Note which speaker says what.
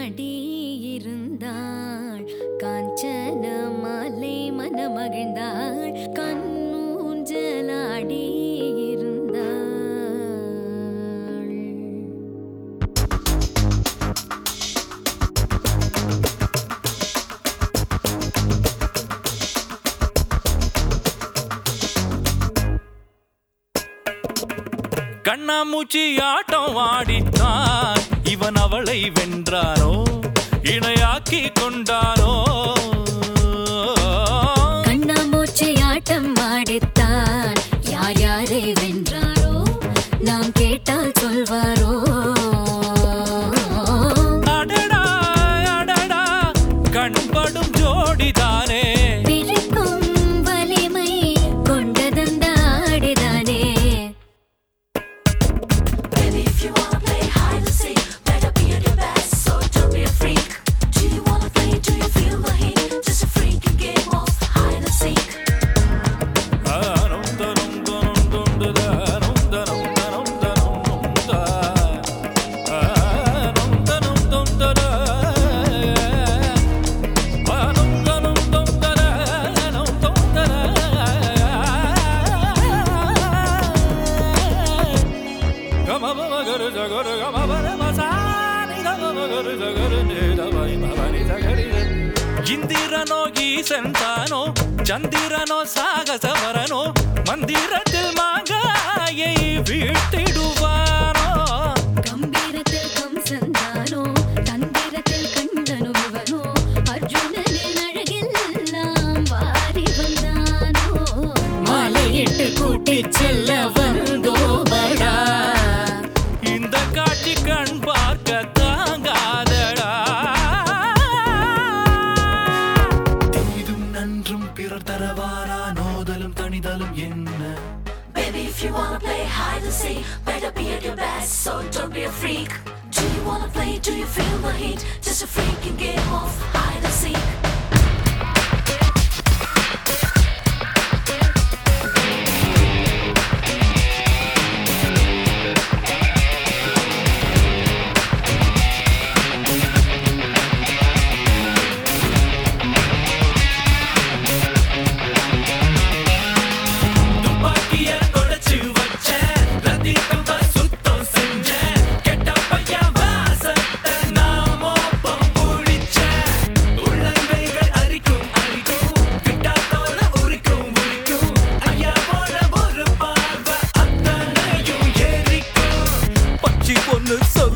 Speaker 1: ஊஞ்சலாடி இருந்தாள் காஞ்சன மாலை மனமகிழ்ந்தாள் கண் ஊஞ்சலாடி இருந்தாள்
Speaker 2: கண்ணாமூச்சி ஆட்டம் ஆடித்தான் இவன் அவளை வென்றானோ இணையாக்கி கொண்டானோ
Speaker 1: கண்ணாமூச்சி ஆட்டம் ஆடித்தான் யார் யாரை வென்றாரோ நாம் கேட்டால் சொல்வாரோ
Speaker 2: அடடா அடடா கண்படும் ஜோடிதானே
Speaker 1: பிரிக்கும் வலிமை கொண்டதந்த ஆடிதானே
Speaker 3: Baby, if you wanna play hide and seek, better be at your best, so don't be a freak. Do you wanna play? Do you feel the heat? Just a freaking game of hide and seek.
Speaker 2: ஆனம் தனம் தனம் தொண்டுதா, அனம் தனம் தனம் தனம் தொண்டா. Annum தனம் தொண்டதா. Annum தனம் தொண்டதா, அனம் தொண்டதா. கமபமகரு ஜகரு கமபர மசானி கமபகரு ஜகரு நேதவை மவனி ஜகரித. இந்திரனோ ஈசன் தானோ சந்திரனோ சாகசவரனோ மந்திரத்தில் மாங்காயை வீழ்த்திடுவானோ
Speaker 1: கம்பீரத்தில் கம்சந்தானோ தந்திரத்தில் கண்டனு இவனோ அர்ஜுனனின் அழகெல்லாம் வாரி வந்தானோ மாலையிட்டு கூட்டிச் செல்ல வந்தோபடா
Speaker 2: இந்த காட்சி கண் பார்க்க தாங்காதடா தீதும் நன்றும் பிறர் தரவாரா நோதலும் தனிதலும் என்ன
Speaker 3: Baby, if you wanna play hide and seek, better be at your best, so don't be a freak. Do you wanna play? Do you feel the heat? Just a freaking game of hide and seek.
Speaker 2: துப்பாக்கிய தொலைச்சு வச்சேன் ரத்தினம் தான் சுத்தம் செஞ்சேன் கெட்ட பையன் வாசத்தை நான் மோப்பம் புடிச்சேன் உள்ளங்கைகள் அரிக்கும் அரிக்கும் கிட்டாத்தோல உரிக்கும் உரிக்கும் ஐயா போல ஒரு பார்வை அத்தனையும் எரிக்கும் பச்சி பொண்ணு சொல்